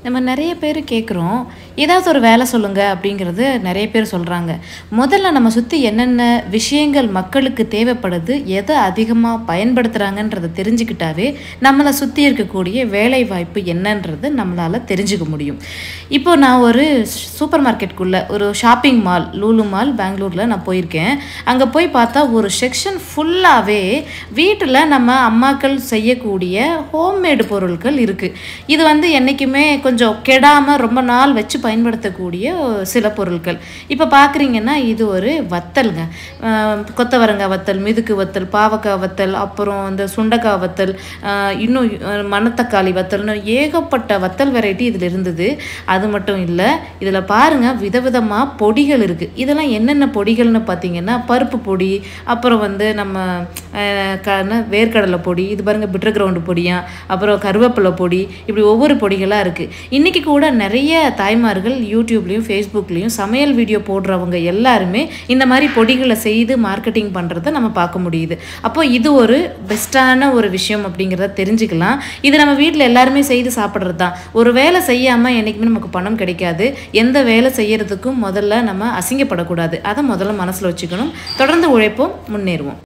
நம்ம நிறைய பேர் கேட்குறோம் ஏதாவது ஒரு வேலை சொல்லுங்கள் அப்படிங்கிறது நிறைய பேர் சொல்கிறாங்க முதல்ல நம்ம சுற்றி என்னென்ன விஷயங்கள் மக்களுக்கு தேவைப்படுது எதை அதிகமாக பயன்படுத்துகிறாங்கன்றதை தெரிஞ்சுக்கிட்டாவே நம்மளை சுற்றி இருக்கக்கூடிய வேலை வாய்ப்பு என்னன்றது நம்மளால் தெரிஞ்சுக்க முடியும் இப்போ நான் ஒரு சூப்பர் மார்க்கெட்டுக்குள்ளே ஒரு ஷாப்பிங் மால் லூலு மால் பெங்களூரில் நான் போயிருக்கேன் அங்கே போய் பார்த்தா ஒரு செக்ஷன் ஃபுல்லாகவே வீட்டில் நம்ம அம்மாக்கள் செய்யக்கூடிய ஹோம்மேடு பொருட்கள் இருக்குது இது வந்து என்றைக்குமே கொஞ்சம் கெடாமல் ரொம்ப நாள் வச்சு பயன்படுத்தக்கூடிய சில பொருட்கள் இப்போ பார்க்குறீங்கன்னா இது ஒரு வத்தல்ங்க அஹ் கொத்தவரங்காய் வத்தல் மிதுக்கு வத்தல் பாவக்காய் வத்தல் அப்புறம் இந்த சுண்டைக்காய் வத்தல் அஹ் இன்னும் அஹ் மணத்தக்காளி வத்தல்னு ஏகப்பட்ட வத்தல் வெரைட்டி இதில் இருந்தது அது மட்டும் இல்லை இதில் பாருங்கள் விதவிதமாக பொடிகள் இருக்குது இதெல்லாம் என்னென்ன பொடிகள்னு பார்த்தீங்கன்னா பருப்பு பொடி அப்புறம் வந்து நம்ம அஹ், க என்ன, வேர்க்கடலை பொடி இது பாருங்கள் பிட்டர் கிரவுண்டு பொடியா அப்புறம் கருவேப்பிலை பொடி இப்படி ஒவ்வொரு பொடிகளாக இருக்குது இன்றைக்கி கூட நிறைய தாய்மார்கள் யூடியூப்லேயும் ஃபேஸ்புக்லேயும் சமையல் வீடியோ போடுறவங்க எல்லாருமே இந்த மாதிரி பொடிகளை செய்து மார்க்கெட்டிங் பண்ணுறத நம்ம பார்க்க முடியுது அப்போ இது ஒரு பெஸ்ட்டான ஒரு விஷயம் அப்படிங்கிறத தெரிஞ்சுக்கலாம் இது நம்ம வீட்டில் எல்லாருமே செய்து சாப்பிட்றது தான் ஒரு வேலை செய்யாமல் என்றைக்குமே நமக்கு பணம் கிடைக்காது எந்த வேலை செய்யறதுக்கும் முதல்ல நம்ம அசிங்கப்படக்கூடாது அதை முதல்ல மனசில் வச்சுக்கணும் தொடர்ந்து உழைப்போம் முன்னேறுவோம்